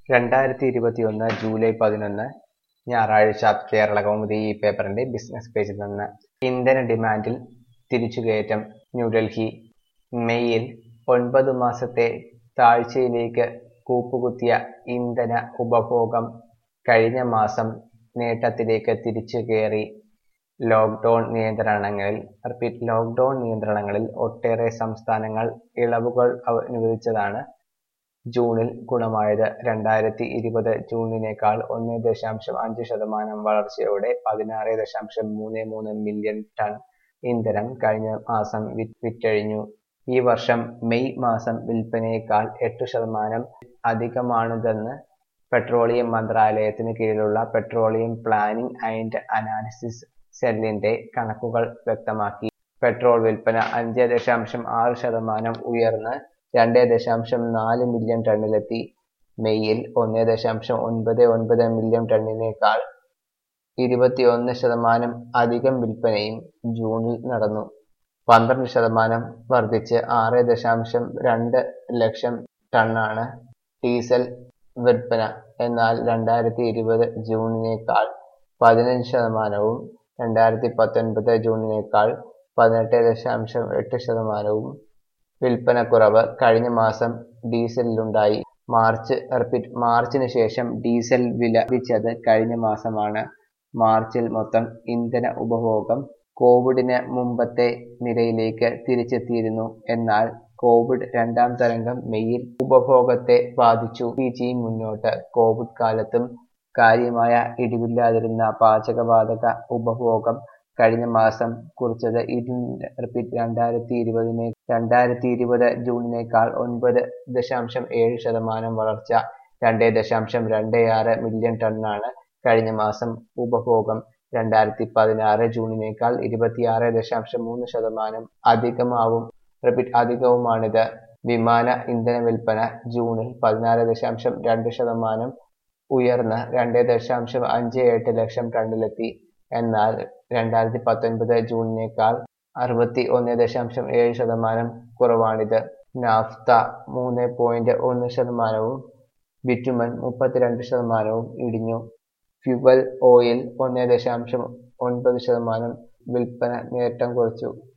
രണ്ടായിരത്തി ഇരുപത്തിയൊന്ന് ജൂലൈ പതിനൊന്ന് ഞായറാഴ്ച കേരളകൗമുദി ഈ പേപ്പറിന്റെ ബിസിനസ് പേജിൽ നിന്ന് ഇന്ധന ഡിമാൻഡിൽ തിരിച്ചുകയറ്റം ന്യൂഡൽഹി മെയ്യിൽ ഒൻപത് മാസത്തെ താഴ്ചയിലേക്ക് കൂപ്പുകുത്തിയ ഇന്ധന ഉപഭോഗം കഴിഞ്ഞ മാസം നേട്ടത്തിലേക്ക് തിരിച്ചുകയറി ലോക്ക്ഡൌൺ നിയന്ത്രണങ്ങളിൽ റിപ്പീറ്റ് ലോക്ക്ഡൌൺ നിയന്ത്രണങ്ങളിൽ ഒട്ടേറെ സംസ്ഥാനങ്ങൾ ഇളവുകൾ അനുവദിച്ചതാണ് ജൂണിൽ ഗുണമായത് രണ്ടായിരത്തി ഇരുപത് ജൂണിനേക്കാൾ ഒന്ന് ദശാംശം അഞ്ച് ശതമാനം വളർച്ചയോടെ പതിനാറ് ദശാംശം മൂന്ന് മൂന്ന് മില്യൺ ടൺ ഇന്ധനം കഴിഞ്ഞ മാസം വിറ്റഴിഞ്ഞു ഈ വർഷം മെയ് മാസം വിൽപ്പനയേക്കാൾ എട്ട് ശതമാനം അധികമാണിതെന്ന് പെട്രോളിയം മന്ത്രാലയത്തിന് കീഴിലുള്ള പെട്രോളിയം പ്ലാനിംഗ് ആൻഡ് അനാലിസിസ് സെല്ലിന്റെ കണക്കുകൾ വ്യക്തമാക്കി പെട്രോൾ വിൽപ്പന അഞ്ച് ദശാംശം ആറ് ശതമാനം ഉയർന്ന് രണ്ട് ദശാംശം നാല് മില്യൺ ടണ്ണിലെത്തി മെയ്യിൽ ഒന്ന് ദശാംശം ഒൻപത് ഒൻപത് മില്യൺ ടണ്ണിനേക്കാൾ ഇരുപത്തിയൊന്ന് ശതമാനം അധികം വിൽപ്പനയും ജൂണിൽ നടന്നു പന്ത്രണ്ട് ശതമാനം വർദ്ധിച്ച് ആറ് ദശാംശം രണ്ട് ലക്ഷം ടണ്ണാണ് ഡീസൽ വിൽപ്പന എന്നാൽ രണ്ടായിരത്തി ഇരുപത് ജൂണിനേക്കാൾ പതിനഞ്ച് ശതമാനവും രണ്ടായിരത്തി പത്തൊൻപത് ജൂണിനേക്കാൾ പതിനെട്ട് ദശാംശം എട്ട് ശതമാനവും വിൽപ്പനക്കുറവ് കഴിഞ്ഞ മാസം ഡീസലിലുണ്ടായി മാർച്ച് റിപ്പീറ്റ് മാർച്ചിന് ശേഷം ഡീസൽ വില വർദ്ധിച്ചത് കഴിഞ്ഞ മാസമാണ് മാർച്ചിൽ മൊത്തം ഇന്ധന ഉപഭോഗം കോവിഡിന് മുമ്പത്തെ നിലയിലേക്ക് തിരിച്ചെത്തിയിരുന്നു എന്നാൽ കോവിഡ് രണ്ടാം തരംഗം മെയ്യിൽ ഉപഭോഗത്തെ ബാധിച്ചു ജി മുന്നോട്ട് കോവിഡ് കാലത്തും കാര്യമായ ഇടിവില്ലാതിരുന്ന പാചകവാതക ഉപഭോഗം കഴിഞ്ഞ മാസം കുറിച്ചത് റിപ്പീറ്റ് രണ്ടായിരത്തി ഇരുപതിനെ രണ്ടായിരത്തി ഇരുപത് ജൂണിനേക്കാൾ ഒൻപത് ദശാംശം ഏഴ് ശതമാനം വളർച്ച രണ്ട് ദശാംശം രണ്ട് ആറ് മില്യൺ ടണ്ണാണ് കഴിഞ്ഞ മാസം ഉപഭോഗം രണ്ടായിരത്തി പതിനാറ് ജൂണിനേക്കാൾ ഇരുപത്തിയാറ് ദശാംശം മൂന്ന് ശതമാനം അധികമാവും റിപ്പീറ്റ് അധികവുമാണിത് വിമാന ഇന്ധന വിൽപ്പന ജൂണിൽ പതിനാറ് ദശാംശം രണ്ട് ശതമാനം ഉയർന്ന് രണ്ട് ദശാംശം അഞ്ച് എട്ട് ലക്ഷം ടണ്ണിലെത്തി എന്നാൽ രണ്ടായിരത്തി പത്തൊൻപത് ജൂണിനേക്കാൾ അറുപത്തി ഒന്ന് ദശാംശം ഏഴ് ശതമാനം കുറവാണിത് നാഫ്ത മൂന്ന് പോയിന്റ് ഒന്ന് ശതമാനവും ബിറ്റുമൻ മുപ്പത്തിരണ്ട് ശതമാനവും ഇടിഞ്ഞു ഫ്യുവൽ ഓയിൽ ഒന്ന് ദശാംശം ഒൻപത് ശതമാനം വിൽപ്പന നേട്ടം കുറിച്ചു